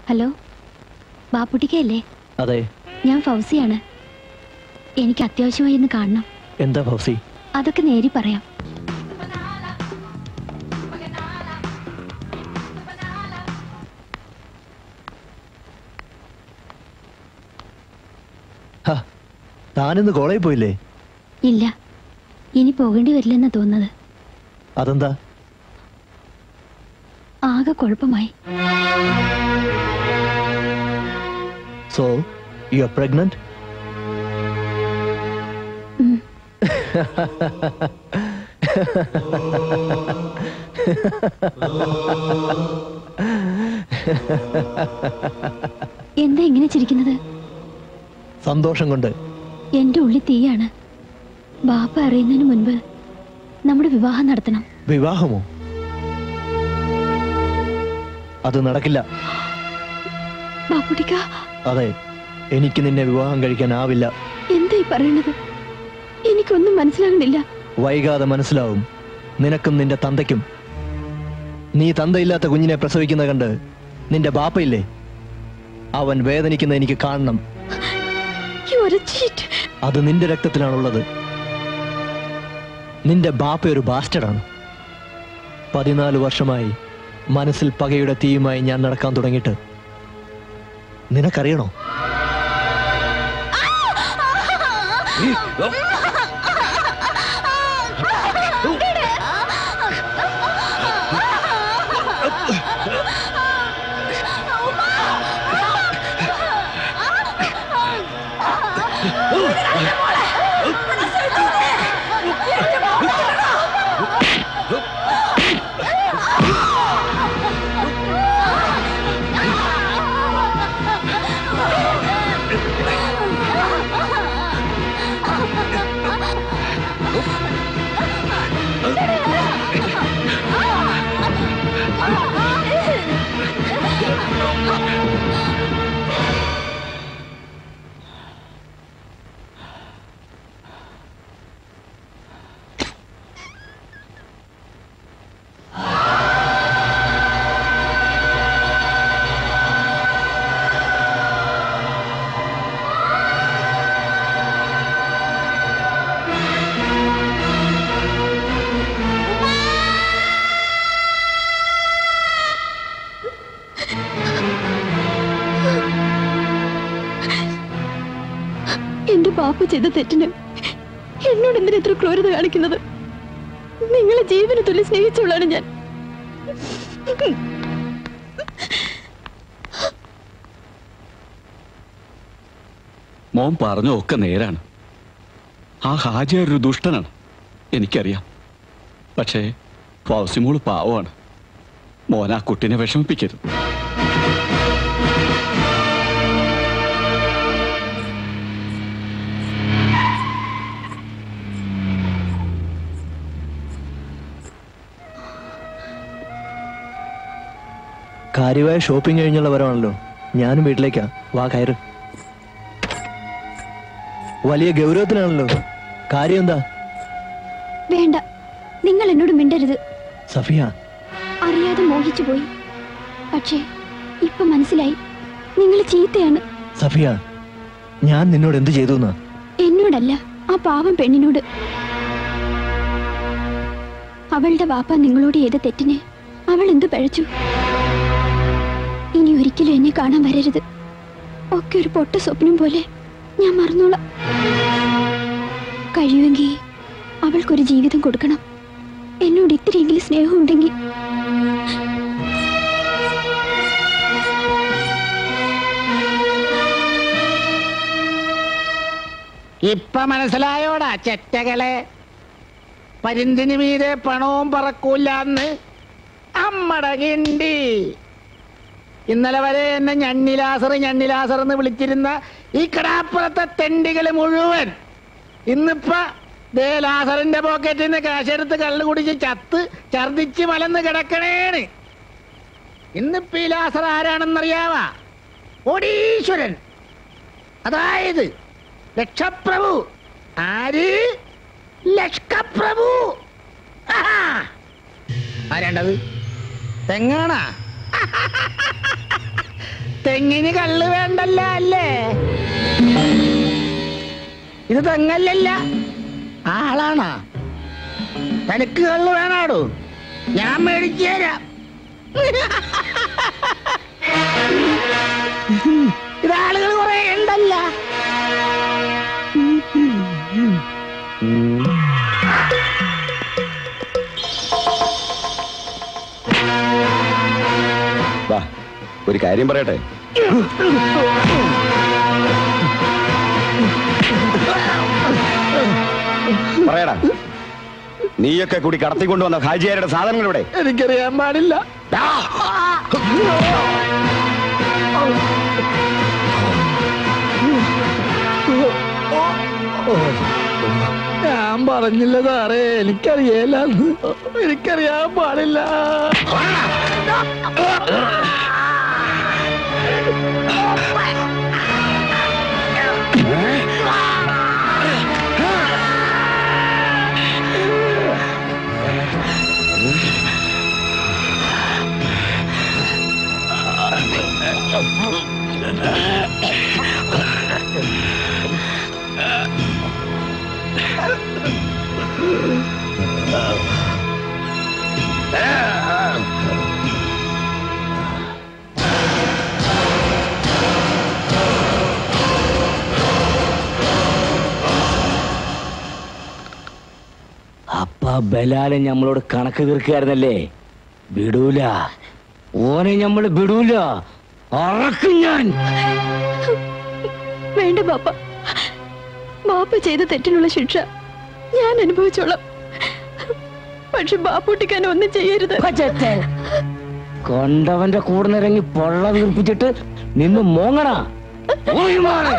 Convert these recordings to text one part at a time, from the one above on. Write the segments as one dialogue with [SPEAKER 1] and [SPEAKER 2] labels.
[SPEAKER 1] Hello ബാപ്പുട്ടിക്കല്ലേ
[SPEAKER 2] അതെ
[SPEAKER 1] ഞാൻ ഫൗസിയാണ് എനിക്ക് അത്യാവശ്യമായി ഇന്ന് കാണണം
[SPEAKER 2] എന്താ ഫൗസി
[SPEAKER 1] അതൊക്കെ നേരി പറയാം
[SPEAKER 2] ഹ, താനിന്ന് കോളേജിൽ പോയില്ലേ
[SPEAKER 1] ഇല്ല ഇനി പോകേണ്ടി വരില്ലെന്നാ തോന്നുന്നത്
[SPEAKER 2] അതെന്താ
[SPEAKER 1] ആകെ കുഴപ്പമായി
[SPEAKER 2] സോ യു ആർ പ്രഗ്നന്റ്
[SPEAKER 1] ഉം. എന്താ ഇങ്ങനെ ചിരിക്കുന്നത്
[SPEAKER 2] സന്തോഷം കൊണ്ട്
[SPEAKER 1] എന്റെ ഉള്ളിൽ തീയാണ് ബാപ്പ അറിയുന്നതിന് മുൻപ് നമ്മുടെ വിവാഹം നടത്തണം
[SPEAKER 2] വിവാഹമോ അത് നടക്കില്ല
[SPEAKER 1] ബാപ്പുട്ടിക്ക
[SPEAKER 2] അതെ എനിക്ക് നിന്നെ വിവാഹം കഴിക്കാനാവില്ല
[SPEAKER 1] എന്താ ഈ പറയണത് എനിക്കൊന്നും മനസ്സിലാകണില്ല
[SPEAKER 2] വൈകാതെ മനസ്സിലാവും നിനക്കും നിന്റെ തന്തയ്ക്കും നീ തന്തയില്ലാത്ത കുഞ്ഞിനെ പ്രസവിക്കുന്ന കണ്ട് നിന്റെ ബാപ്പയില്ലേ അവൻ വേദനിക്കുന്ന എനിക്ക് കാണണം
[SPEAKER 1] You are a cheat.
[SPEAKER 2] അത് നിന്റെ രക്തത്തിലാണുള്ളത് നിന്റെ ബാപ്പ ഒരു ബാസ്റ്റഡാണ് പതിനാല് വർഷമായി മനസ്സിൽ പകയുടെ തീയുമായി ഞാൻ നടക്കാൻ തുടങ്ങിയിട്ട് നിനക്കറിയണോ
[SPEAKER 1] എന്റെ ബാപ്പ ചെയ്ത തെറ്റിന് എന്നോട് എന്തിനാ ഇത്ര ക്രൂരത കാണിക്കുന്നത് നിങ്ങളെ ജീവന തുല്യ സ്നേഹിച്ചവളാണ് ഞാൻ
[SPEAKER 3] മോൻ പറഞ്ഞൊക്കെ നേരാണ് ആ ഹാജിയാർ ഒരു ദുഷ്ടനാണ് എനിക്കറിയാം പക്ഷേ ഫൗസിമോള് പാവമാണ് മോൻ ആ കുട്ടിനെ വിഷമിപ്പിക്കരുത്
[SPEAKER 2] കാര്യമായ ഷോപ്പിംഗ് കഴിഞ്ഞുള്ള വരവാണല്ലോ ഞാനും വീട്ടിലേക്കാ വാ കയറ് വലിയ ഗൗരവത്തിലാണല്ലോ കാര്യം എന്താ
[SPEAKER 1] വേണ്ട നിങ്ങൾ എന്നോട് മിണ്ടരുത്
[SPEAKER 2] സഫിയ
[SPEAKER 1] അറിയാതെ മോഹിച്ചു പോയി പക്ഷേ ഇപ്പൊ മനസ്സിലായി നിങ്ങൾ ചീത്തയാണ്
[SPEAKER 2] സഫിയ ഞാൻ നിന്നോട് എന്ത് ചെയ്തു എന്നാ
[SPEAKER 1] എന്നോടല്ല ആ പാവം പെണ്ണിനോട് അവളുടെ വാപ്പ നിങ്ങളോട് ചെയ്ത തെറ്റിന് അവൾ എന്ത് പഴച്ചു ഇനി ഒരിക്കലും എന്നെ കാണാൻ വരരുത് ഒക്കെ ഒരു പൊട്ട സ്വപ്നം പോലെ ഞാൻ മറന്നോളാം കഴിയുമെങ്കിൽ അവൾക്കൊരു ജീവിതം കൊടുക്കണം എന്നോട് ഇത്തിരിയെങ്കിലും സ്നേഹം ഉണ്ടെങ്കിൽ
[SPEAKER 4] ഇപ്പൊ മനസ്സിലായോടാ ചെറ്റകളെ പരിന്തിന് മീതെ പണവും പറക്കൂലെന്ന് അമ്മടെ കിണ്ടി ഇന്നലെ വരെ എന്നെ ഞണ്ണിലാസർ ഞണ്ണിലാസർ എന്ന് വിളിച്ചിരുന്ന ഈ കടാപ്പുറത്തെ തെണ്ടികള് മുഴുവൻ ഇന്നിപ്പ ദേ ലാസറിന്റെ പോക്കറ്റിൽ നിന്ന് കാശെടുത്ത് കള്ളു കുടിച്ച് ചത്ത് ഛർദിച്ച് മലന്ന് കിടക്കണേണ് ഇന്നിപ്പ ഈ ലാസർ ആരാണെന്നറിയാവാ ഒടീശ്വരൻ അതായത് ലക്ഷപ്രഭു ആര് ലഷ്കപ്രഭു ആഹാ. ആരാണ്ടത് തെങ്ങാണാ തെങ്ങിന് കള്ള് വേണ്ടല്ല അല്ലേ ഇത് തെങ്ങല്ലല്ല ആളാണാ തനിക്ക് കള്ള് വേണാടോ ഞാൻ മേടിച്ചു തരാം ഇത് ആളുകൾ കുറെ ഉണ്ടല്ല
[SPEAKER 5] വാ ഒരു കാര്യം പറയട്ടെ പറയടാ നീയൊക്കെ കൂടി കടത്തിക്കൊണ്ടുവന്ന ഹാജിയാരുടെ സാധനങ്ങൾ ഇവിടെ
[SPEAKER 4] എനിക്കറിയാൻ പാടില്ല ഞാൻ പറഞ്ഞില്ല സാറേ എനിക്കറിയേല എനിക്കറിയാൻ പാടില്ല
[SPEAKER 6] അപ്പ ബലാലെ ഞമ്മളോട് കണക്ക് തീർക്കായിരുന്നല്ലേ വിടൂല ഓനെ ഞമ്മള് വിടൂല അറക്കും ഞാൻ
[SPEAKER 1] വേണ്ട ബാപ്പ ബാപ്പ ചെയ്ത തെറ്റിനുള്ള ശിക്ഷ ഞാൻ അനുഭവിച്ചോളാം പക്ഷെ ബാപ്പൂട്ടിക്കാൻ ഒന്നും ചെയ്യരുത്
[SPEAKER 6] പച്ചത്തെ. കൊണ്ടവന്റെ കൂടെ നിറങ്ങി പൊള്ള വീർപ്പിച്ചിട്ട് നിന്ന് മോങ്ങണ പോയി മാറ്.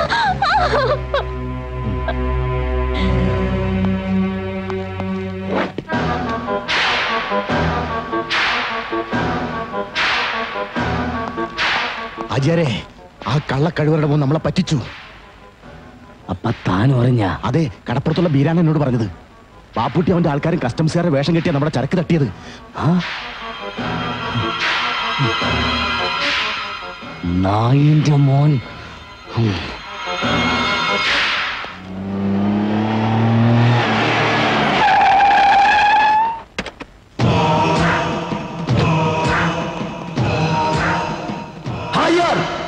[SPEAKER 7] ആചാരെ ആ കള്ളക്കഴിവരുടെ മുൻ നമ്മളെ പറ്റിച്ചു
[SPEAKER 6] അപ്പ താൻ പറഞ്ഞ
[SPEAKER 7] അതെ കടപ്പുറത്തുള്ള ബീരാൻ എന്നോട് പറഞ്ഞത് പാപ്പുട്ടി അവന്റെ ആൾക്കാരും കസ്റ്റംസുകാരുടെ വേഷം കെട്ടിയ നമ്മുടെ ചരക്ക് തട്ടിയത്
[SPEAKER 6] നായിന്റെ മോൻ ഉം.
[SPEAKER 7] ഹായർ